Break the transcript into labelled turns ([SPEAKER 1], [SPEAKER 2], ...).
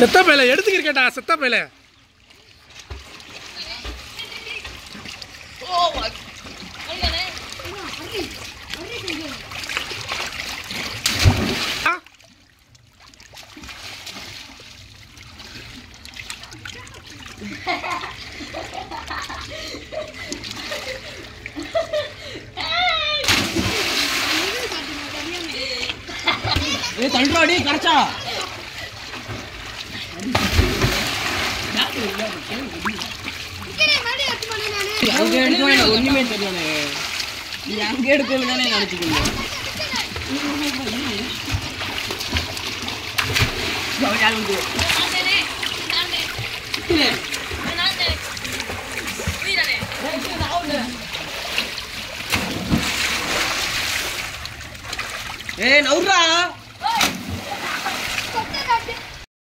[SPEAKER 1] செத்த பையில எடுத்துக்கிருக்கேன்டா செத்த பையில ஆ
[SPEAKER 2] ஏ தள்ளுறாடி கரைச்சா அங்க எடுக்க வேணாம் ஒண்ணுமே தெரியல நீ அங்க எடுக்க வேணானே நினைச்சுக்கோங்க ஏய் நவுறா